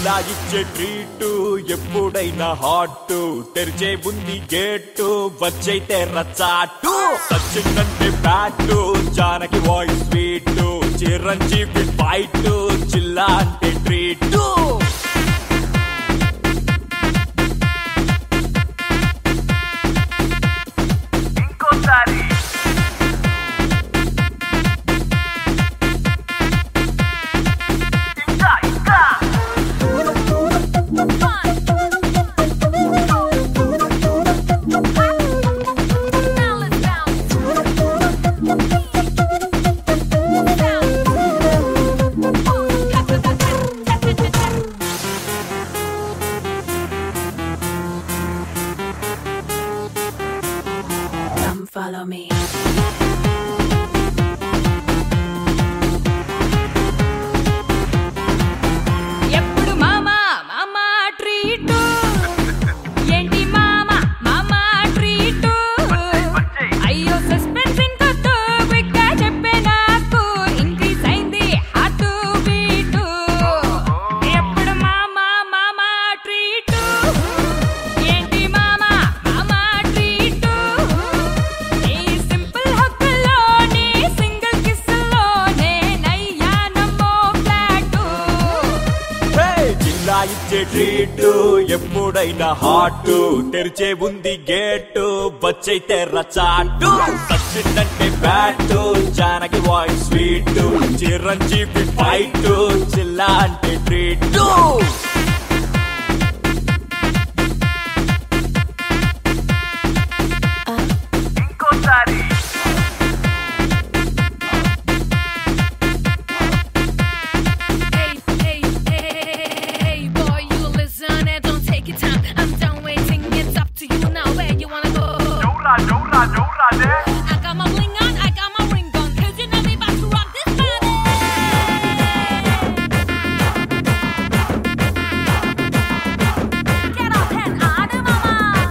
జిల్లా ఇచ్చే ట్రీటు ఎప్పుడైనా హాట్ తెరిచే ఉంది గేటు వచ్చైతే రచ్చాటు సచిన్ అంటే bat Janaki voice sweet Chiranjeevi fight జిల్లా అంటే ట్రీటు ఇంకోసారి ఇంకా ఇంకా Come follow me. ఎప్పుడు మామా మామా ట్రీటు ఏంటి మామా మామా ట్రీటు వచ్చేయ్. అయ్యో సస్పెన్స్ ఇంకొద్దు క్విక్ గా చెప్పే నాకు ఇంక్రీజ్ అయింది హార్ట్ బీటు ఎప్పుడు మామా మామా ట్రీటు ఏంటి మామా మామా ట్రీటు నీ సింపుల్ హక్కులోని సింగిల్ కిస్సులోనే నయ్యానమ్మో ఫ్లాటు హే! జిల్లా ఇచ్చే ట్రీటు ఎప్పుడైనా హాట్ తెరిచే ఉంది గేటు వచ్చైతే రచాటు సచిన్ అంటే bat Janaki voice sweet Chiranjeevi fight జిల్లా అంటే ట్రీటు ఇంకోసారి Hey, hey, hey, hey, boy, you listen and don't take your time. I'm done waiting. It's up to you now. Where you wanna go? జౌరా జౌరా జౌరాదే I got my bling on, I got my ring on. 'Cause you know me about to rock this body. Get off and out of mama.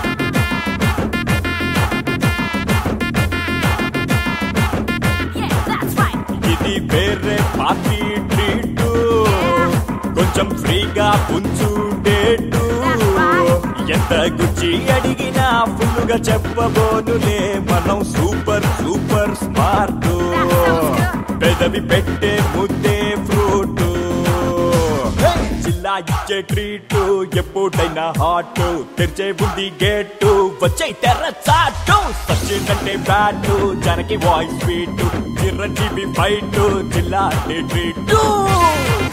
Yeah, that's right. ఇది వేరే party treat కొంచెం ఫ్రీగా పుంచు date ఎంత గుచ్చి అడిగినా full గా చెప్పబోనులే మనం super super smart పెదవి పెట్టే ముద్దే ఫ్రూట్ జిల్లా ఇచ్చే ట్రీటు ఎప్పుడైనా హాట్ తెరిచే ఉంది గేటు వచ్చే తెర్ర చాటు సచిన్ అంటే bat Janaki voice sweet Chiranjeevi fight జిల్లా అంటే ట్రీటు